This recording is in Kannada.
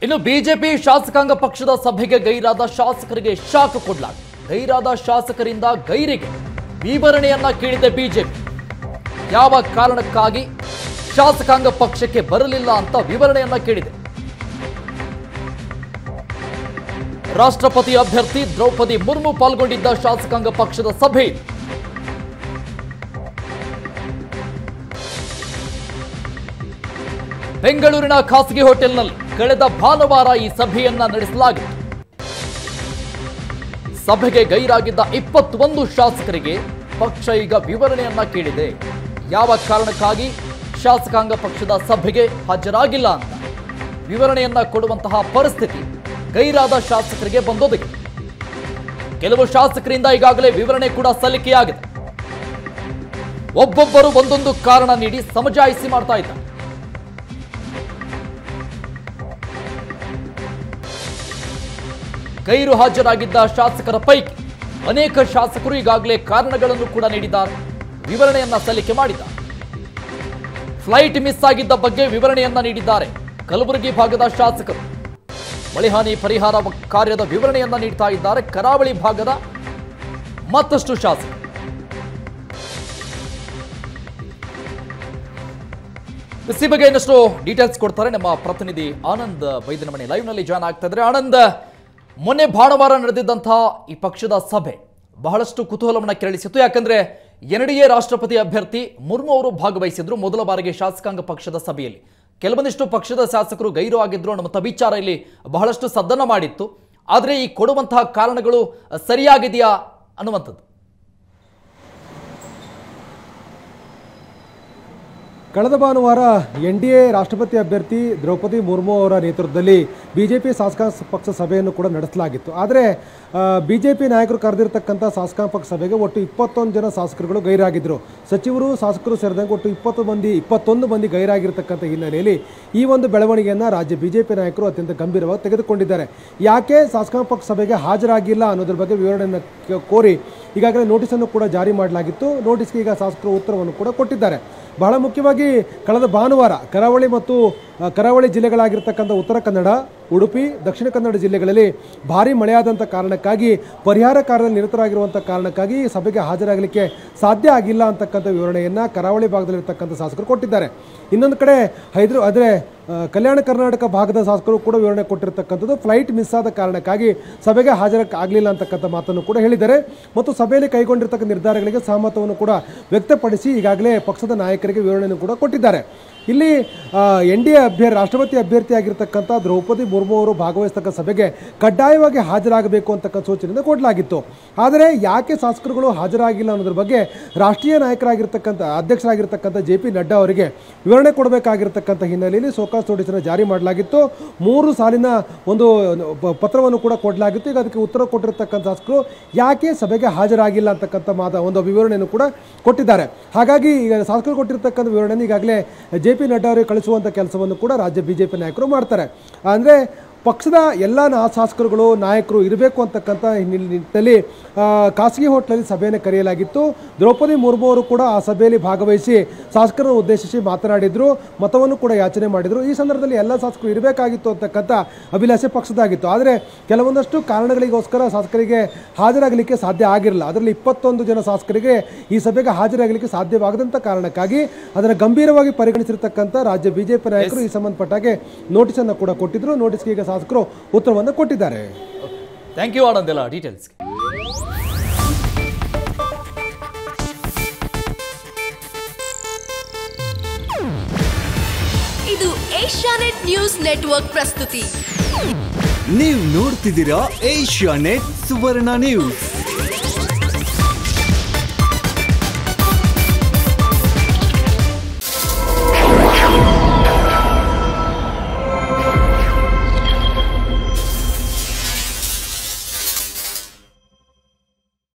ಇನ್ನು ಬಿಜೆಪಿ ಶಾಸಕಾಂಗ ಪಕ್ಷದ ಸಭೆಗೆ ಗೈರಾದ ಶಾಸಕರಿಗೆ ಶಾಕ್ ಕೊಡ್ಲಾಗಿದೆ ಗೈರಾದ ಶಾಸಕರಿಂದ ಗೈರಿಗೆ ವಿವರಣೆಯನ್ನ ಕೇಳಿದೆ ಬಿಜೆಪಿ ಯಾವ ಕಾರಣಕ್ಕಾಗಿ ಶಾಸಕಾಂಗ ಪಕ್ಷಕ್ಕೆ ಬರಲಿಲ್ಲ ಅಂತ ವಿವರಣೆಯನ್ನ ಕೇಳಿದೆ ರಾಷ್ಟ್ರಪತಿ ಅಭ್ಯರ್ಥಿ ದ್ರೌಪದಿ ಮುರ್ಮು ಪಾಲ್ಗೊಂಡಿದ್ದ ಶಾಸಕಾಂಗ ಪಕ್ಷದ ಸಭೆ ಬೆಂಗಳೂರಿನ ಖಾಸಗಿ ಹೋಟೆಲ್ನಲ್ಲಿ ಕಳೆದ ಭಾನುವಾರ ಈ ಸಭೆಯನ್ನ ನಡೆಸಲಾಗಿತ್ತು ಸಭೆಗೆ ಗೈರಾಗಿದ್ದ ಇಪ್ಪತ್ತೊಂದು ಶಾಸಕರಿಗೆ ಪಕ್ಷ ಈಗ ವಿವರಣೆಯನ್ನ ಕೇಳಿದೆ ಯಾವ ಕಾರಣಕ್ಕಾಗಿ ಶಾಸಕಾಂಗ ಪಕ್ಷದ ಸಭೆಗೆ ಹಾಜರಾಗಿಲ್ಲ ಅಂತ ವಿವರಣೆಯನ್ನ ಕೊಡುವಂತಹ ಪರಿಸ್ಥಿತಿ ಗೈರಾದ ಶಾಸಕರಿಗೆ ಬಂದೊದಗಿದೆ ಕೆಲವು ಶಾಸಕರಿಂದ ಈಗಾಗಲೇ ವಿವರಣೆ ಕೂಡ ಸಲ್ಲಿಕೆಯಾಗಿದೆ ಒಬ್ಬೊಬ್ಬರು ಒಂದೊಂದು ಕಾರಣ ನೀಡಿ ಸಮಜಾಯಿಸಿ ಮಾಡ್ತಾ ಇದ್ದಾರೆ ಗೈರು ಹಾಜರಾಗಿದ್ದ ಶಾಸಕರ ಪೈಕಿ ಅನೇಕ ಶಾಸಕರು ಈಗಾಗಲೇ ಕಾರಣಗಳನ್ನು ಕೂಡ ನೀಡಿದ್ದಾರೆ ವಿವರಣೆಯನ್ನ ಸಲ್ಲಿಕೆ ಮಾಡಿದ್ದಾರೆ ಫ್ಲೈಟ್ ಮಿಸ್ ಆಗಿದ್ದ ಬಗ್ಗೆ ವಿವರಣೆಯನ್ನ ನೀಡಿದ್ದಾರೆ ಕಲಬುರಗಿ ಭಾಗದ ಶಾಸಕರು ಮಳೆಹಾನಿ ಪರಿಹಾರ ಕಾರ್ಯದ ವಿವರಣೆಯನ್ನ ನೀಡ್ತಾ ಇದ್ದಾರೆ ಕರಾವಳಿ ಭಾಗದ ಮತ್ತಷ್ಟು ಶಾಸಕರು ಈ ಬಗ್ಗೆ ಇನ್ನಷ್ಟು ಡೀಟೇಲ್ಸ್ ಕೊಡ್ತಾರೆ ನಮ್ಮ ಪ್ರತಿನಿಧಿ ಆನಂದ್ ಬೈದಿನ ಮನೆ ಲೈವ್ ನಲ್ಲಿ ಜಾಯ್ನ್ ಆಗ್ತಾ ಇದ್ದಾರೆ ಆನಂದ್ ಮೊನ್ನೆ ಭಾನುವಾರ ನಡೆದಿದ್ದಂತಹ ಈ ಪಕ್ಷದ ಸಭೆ ಬಹಳಷ್ಟು ಕುತೂಹಲವನ್ನ ಕೆರಳಿಸಿತ್ತು ಯಾಕಂದ್ರೆ ಎನ್ ಡಿ ಎ ರಾಷ್ಟ್ರಪತಿ ಅಭ್ಯರ್ಥಿ ಮುರ್ಮು ಅವರು ಭಾಗವಹಿಸಿದ್ರು ಮೊದಲ ಬಾರಿಗೆ ಶಾಸಕಾಂಗ ಪಕ್ಷದ ಸಭೆಯಲ್ಲಿ ಕೆಲವೊಂದಿಷ್ಟು ಪಕ್ಷದ ಶಾಸಕರು ಗೈರು ಆಗಿದ್ರು ಅನ್ನುವಂಥ ವಿಚಾರ ಇಲ್ಲಿ ಬಹಳಷ್ಟು ಸದ್ದನ್ನ ಮಾಡಿತ್ತು ಆದರೆ ಈ ಕೊಡುವಂತಹ ಕಾರಣಗಳು ಸರಿಯಾಗಿದೆಯಾ ಅನ್ನುವಂಥದ್ದು ಕಳೆದ ಭಾನುವಾರ ಎನ್ ಡಿ ಎ ರಾಷ್ಟ್ರಪತಿ ಅಭ್ಯರ್ಥಿ ದ್ರೌಪದಿ ಮುರ್ಮು ಅವರ ನೇತೃತ್ವದಲ್ಲಿ ಬಿಜೆಪಿ ಶಾಸಕಾಂಗ ಪಕ್ಷ ಸಭೆಯನ್ನು ಕೂಡ ನಡೆಸಲಾಗಿತ್ತು ಆದರೆ ಬಿಜೆಪಿ ನಾಯಕರು ಕರೆದಿರ್ತಕ್ಕಂಥ ಶಾಸಕಾಂಗ ಪಕ್ಷ ಸಭೆಗೆ ಒಟ್ಟು ಇಪ್ಪತ್ತೊಂದು ಜನ ಶಾಸಕರುಗಳು ಗೈರಾಗಿದ್ದರು ಸಚಿವರು ಶಾಸಕರು ಸೇರಿದಂಗೆ ಒಟ್ಟು ಇಪ್ಪತ್ತು ಮಂದಿ ಇಪ್ಪತ್ತೊಂದು ಮಂದಿ ಗೈರಾಗಿರ್ತಕ್ಕಂಥ ಹಿನ್ನೆಲೆಯಲ್ಲಿ ಈ ಒಂದು ಬೆಳವಣಿಗೆಯನ್ನು ರಾಜ್ಯ ಬಿಜೆಪಿ ನಾಯಕರು ಅತ್ಯಂತ ಗಂಭೀರವಾಗಿ ತೆಗೆದುಕೊಂಡಿದ್ದಾರೆ ಯಾಕೆ ಶಾಸಕಾಂಗ ಪಕ್ಷ ಸಭೆಗೆ ಹಾಜರಾಗಿಲ್ಲ ಅನ್ನೋದ್ರ ಬಗ್ಗೆ ವಿವರಣೆಯನ್ನು ಕ- ಕೋರಿ ಈಗಾಗಲೇ ನೋಟಿಸನ್ನು ಕೂಡ ಜಾರಿ ಮಾಡಲಾಗಿತ್ತು ನೋಟಿಸ್ಗೆ ಈಗ ಶಾಸಕರು ಉತ್ತರವನ್ನು ಕೂಡ ಕೊಟ್ಟಿದ್ದಾರೆ ಬಹಳ ಮುಖ್ಯವಾಗಿ ಕಳೆದ ಭಾನುವಾರ ಕರಾವಳಿ ಮತ್ತು ಆ, ಕರಾವಳಿ ಜಿಲ್ಲೆಗಳಾಗಿರ್ತಕ್ಕಂಥ ಉತ್ತರ ಕನ್ನಡ ಉಡುಪಿ ದಕ್ಷಿಣ ಕನ್ನಡ ಜಿಲ್ಲೆಗಳಲ್ಲಿ ಭಾರಿ ಮಳೆಯಾದಂಥ ಕಾರಣಕ್ಕಾಗಿ ಪರಿಹಾರ ಕಾರ್ಯದಲ್ಲಿ ನಿರತರಾಗಿರುವಂಥ ಕಾರಣಕ್ಕಾಗಿ ಈ ಸಭೆಗೆ ಹಾಜರಾಗಲಿಕ್ಕೆ ಸಾಧ್ಯ ಆಗಿಲ್ಲ ಅಂತಕ್ಕಂಥ ವಿವರಣೆಯನ್ನು ಕರಾವಳಿ ಭಾಗದಲ್ಲಿರ್ತಕ್ಕಂಥ ಶಾಸಕರು ಕೊಟ್ಟಿದ್ದಾರೆ ಇನ್ನೊಂದು ಕಡೆ ಹೈದ್ರಾ ಆದರೆ ಆ, ಕಲ್ಯಾಣ ಕರ್ನಾಟಕ ಭಾಗದ ಶಾಸಕರು ಕೂಡ ವಿವರಣೆ ಕೊಟ್ಟಿರ್ತಕ್ಕಂಥದ್ದು ಫ್ಲೈಟ್ ಮಿಸ್ ಆದ ಕಾರಣಕ್ಕಾಗಿ ಸಭೆಗೆ ಹಾಜರಕ್ಕೆ ಆಗಲಿಲ್ಲ ಅಂತಕ್ಕಂಥ ಮಾತನ್ನು ಕೂಡ ಹೇಳಿದ್ದಾರೆ ಮತ್ತು ಸಭೆಯಲ್ಲಿ ಕೈಗೊಂಡಿರ್ತಕ್ಕಂಥ ನಿರ್ಧಾರಗಳಿಗೆ ಸಹಮತವನ್ನು ಕೂಡ ವ್ಯಕ್ತಪಡಿಸಿ ಈಗಾಗಲೇ ಪಕ್ಷದ ನಾಯಕರಿಗೆ ವಿವರಣೆಯನ್ನು ಕೂಡ ಕೊಟ್ಟಿದ್ದಾರೆ ಇಲ್ಲಿ ಎನ್ ಡಿ ಎ ಅಭ್ಯರ್ಥಿ ರಾಷ್ಟ್ರಪತಿ ಅಭ್ಯರ್ಥಿಯಾಗಿರ್ತಕ್ಕಂಥ ದ್ರೌಪದಿ ಮುರ್ಮು ಅವರು ಭಾಗವಹಿಸ್ತಕ್ಕ ಸಭೆಗೆ ಕಡ್ಡಾಯವಾಗಿ ಹಾಜರಾಗಬೇಕು ಅಂತಕ್ಕಂಥ ಸೂಚನೆಯನ್ನು ಕೊಡಲಾಗಿತ್ತು ಆದರೆ ಯಾಕೆ ಶಾಸಕರುಗಳು ಹಾಜರಾಗಿಲ್ಲ ಅನ್ನೋದ್ರ ಬಗ್ಗೆ ರಾಷ್ಟ್ರೀಯ ನಾಯಕರಾಗಿರ್ತಕ್ಕಂಥ ಅಧ್ಯಕ್ಷರಾಗಿರ್ತಕ್ಕಂಥ ಜೆ ಪಿ ನಡ್ಡಾ ಅವರಿಗೆ ವಿವರಣೆ ಕೊಡಬೇಕಾಗಿರ್ತಕ್ಕಂಥ ಹಿನ್ನೆಲೆಯಲ್ಲಿ ಸೋಕಾಸ್ ನೋಟಿಸನ್ನು ಜಾರಿ ಮಾಡಲಾಗಿತ್ತು ಮೂರು ಸಾಲಿನ ಒಂದು ಪ- ಪತ್ರವನ್ನು ಕೂಡ ಕೊಡಲಾಗಿತ್ತು ಈಗ ಅದಕ್ಕೆ ಉತ್ತರ ಕೊಟ್ಟಿರ್ತಕ್ಕಂಥ ಶಾಸಕರು ಯಾಕೆ ಸಭೆಗೆ ಹಾಜರಾಗಿಲ್ಲ ಅಂತಕ್ಕಂಥ ಮಾತ ಒಂದು ವಿವರಣೆಯನ್ನು ಕೂಡ ಕೊಟ್ಟಿದ್ದಾರೆ ಹಾಗಾಗಿ ಈಗ ಶಾಸಕರು ಕೊಟ್ಟಿರ್ತಕ್ಕಂಥ ವಿವರಣೆಯನ್ನು ಈಗಾಗಲೇ ಜೆ ಪಿ ನಡ್ಡಾ ಅವರಿಗೆ ಕಳಿಸುವಂಥ ಕೆಲಸವನ್ನು ಕೂಡ ರಾಜ್ಯ ಬಿಜೆಪಿ ನಾಯಕರು ಮಾಡ್ತಾರೆ ಅಂದರೆ ಪಕ್ಷದ ಎಲ್ಲ ನಾ ಶಾಸಕರುಗಳು ನಾಯಕರು ಇರಬೇಕು ಅಂತಕ್ಕಂಥ ಹಿನ್ನೆಲೆ- ನಿಟ್ಟಿನಲ್ಲಿ ಆ, ಖಾಸಗಿ ಹೋಟ್ಲಲ್ಲಿ ಸಭೆಯನ್ನು ಕರೆಯಲಾಗಿತ್ತು ದ್ರೌಪದಿ ಮುರ್ಮು ಅವರು ಕೂಡ ಆ ಸಭೆಯಲ್ಲಿ ಭಾಗವಹಿಸಿ ಶಾಸಕರನ್ನು ಉದ್ದೇಶಿಸಿ ಮಾತನಾಡಿದರು ಮತವನ್ನು ಕೂಡ ಯಾಚನೆ ಮಾಡಿದರು ಈ ಸಂದರ್ಭದಲ್ಲಿ ಎಲ್ಲ ಶಾಸಕರು ಇರಬೇಕಾಗಿತ್ತು ಅಂತಕ್ಕಂಥ ಅಭಿಲಾಷೆ ಪಕ್ಷದಾಗಿತ್ತು ಆದರೆ ಕೆಲವೊಂದಷ್ಟು ಕಾರಣಗಳಿಗೋಸ್ಕರ ಶಾಸಕರಿಗೆ ಹಾಜರಾಗಲಿಕ್ಕೆ ಸಾಧ್ಯ ಆಗಿರಲಿಲ್ಲ ಅದರಲ್ಲಿ ಇಪ್ಪತ್ತೊಂದು ಜನ ಶಾಸಕರಿಗೆ ಈ ಸಭೆಗೆ ಹಾಜರಾಗಲಿಕ್ಕೆ ಸಾಧ್ಯವಾಗದಂಥ ಕಾರಣಕ್ಕಾಗಿ ಅದನ್ನು ಗಂಭೀರವಾಗಿ ಪರಿಗಣಿಸಿರ್ತಕ್ಕಂಥ ರಾಜ್ಯ ಬಿಜೆಪಿ ನಾಯಕರು ಈ ಸಂಬಂಧಪಟ್ಟಾಗೆ ನೋಟಿಸನ್ನು ಕೂಡ ಕೊಟ್ಟಿದ್ರು ನೋಟಿಸ್ಗೆ ಈಗ ಶಾಸಕರು ಉತ್ತರವನ್ನು ಕೊಟ್ಟಿದ್ದಾರೆ ಥ್ಯಾಂಕ್ ಯು ಆನಂದ್ ಎಲ್ಲ ಡೀಟೇಲ್ಸ್ಗೆ ಇದು ಏಷ್ಯಾನೆಟ್ ನ್ಯೂಸ್ ನೆಟ್ವರ್ಕ್ ಪ್ರಸ್ತುತಿ ನೀವು ನೋಡ್ತಿದ್ದೀರಾ ಏಷ್ಯಾ ನೆಟ್ ಸುವರ್ಣ ನ್ಯೂಸ್